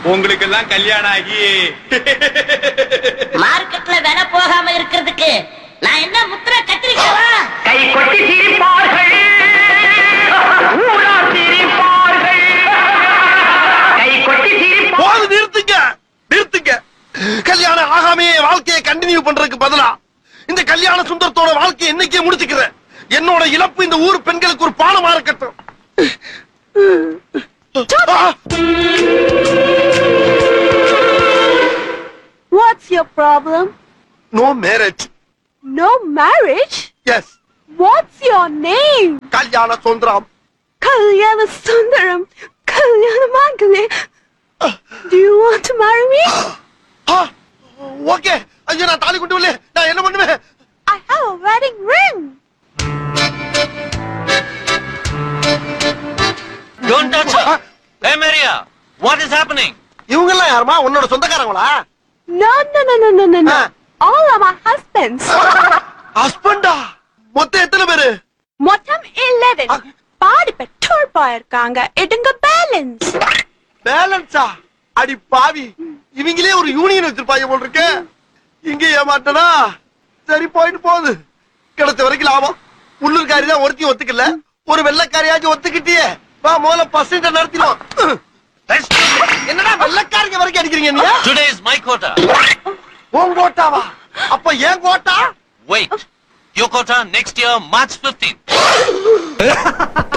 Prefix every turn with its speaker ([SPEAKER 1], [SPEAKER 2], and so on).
[SPEAKER 1] உங்களுக்கு எல்லாம் கல்யாணம் ஆகி
[SPEAKER 2] மார்க்கெட்ல விலை போகாம இருக்கிறதுக்கு நான் என்ன முத்திர கத்திரிக்கவா
[SPEAKER 3] கை கொட்டி சிரிப்பார்கள் ஊரார் சிரிப்பார்கள் கை கொட்டி சிரிப்பார்கள்
[SPEAKER 4] போது நிறுத்துங்க நிறுத்துங்க கல்யாணம் ஆகாமே வாழ்க்கையை கண்டினியூ பண்றதுக்கு பதிலா இந்த கல்யாண சுந்தரத்தோட வாழ்க்கையை என்னைக்கே முடிச்சுக்கிறேன் என்னோட இழப்பு இந்த ஊர் பெண்களுக்கு ஒரு பாலமா இருக்கட்டும் ஆ!
[SPEAKER 5] What's your problem?
[SPEAKER 4] No marriage
[SPEAKER 5] No marriage?
[SPEAKER 4] Yes
[SPEAKER 5] What's your name?
[SPEAKER 4] Kalyana Sundaram
[SPEAKER 5] Kalyana Sundaram. Kalyana Mangale. Do you want to marry me?
[SPEAKER 4] Okay ஐயோ நான் தாலி கொண்டு வரல நான் என்ன பண்ணுவேன்
[SPEAKER 5] I have a wedding ring.
[SPEAKER 6] Don't touch her. Hey, Maria, what is happening?
[SPEAKER 4] இவங்க எல்லாம் யாருமா உன்னோட சொந்தக்காரங்களா
[SPEAKER 5] No, no, no, no, no, no, no.
[SPEAKER 4] Ah.
[SPEAKER 5] All are my husbands.
[SPEAKER 4] ஹஸ்பண்டா மொத்தம் எத்தனை பேரு
[SPEAKER 5] மொத்தம் 11. பாடி பெற்றோர் போயிருக்காங்க எடுங்க பேலன்ஸ்
[SPEAKER 4] பேலன்ஸா அடி பாவி இவங்களே ஒரு யூனியன் வச்சிருப்பாங்க போல் இருக்கு இங்க ஏமாட்டனா சரி போயிட்டு போகுது கிடைச்ச வரைக்கும் லாபம் உள்ளூர்காரி தான் ஒருத்தி ஒத்துக்கல ஒரு வெள்ளக்காரியாச்சும் ஒத்துக்கிட்டியே வா முதல்ல பசங்க நடத்திடுவோம் என்னடா வெள்ளக்காரிங்க வரைக்கும் அடிக்கிறீங்க நீ
[SPEAKER 6] Today is my quota.
[SPEAKER 4] உன் கோட்டாவா அப்ப ஏன் quota
[SPEAKER 6] Wait. Your quota next year, March 15th.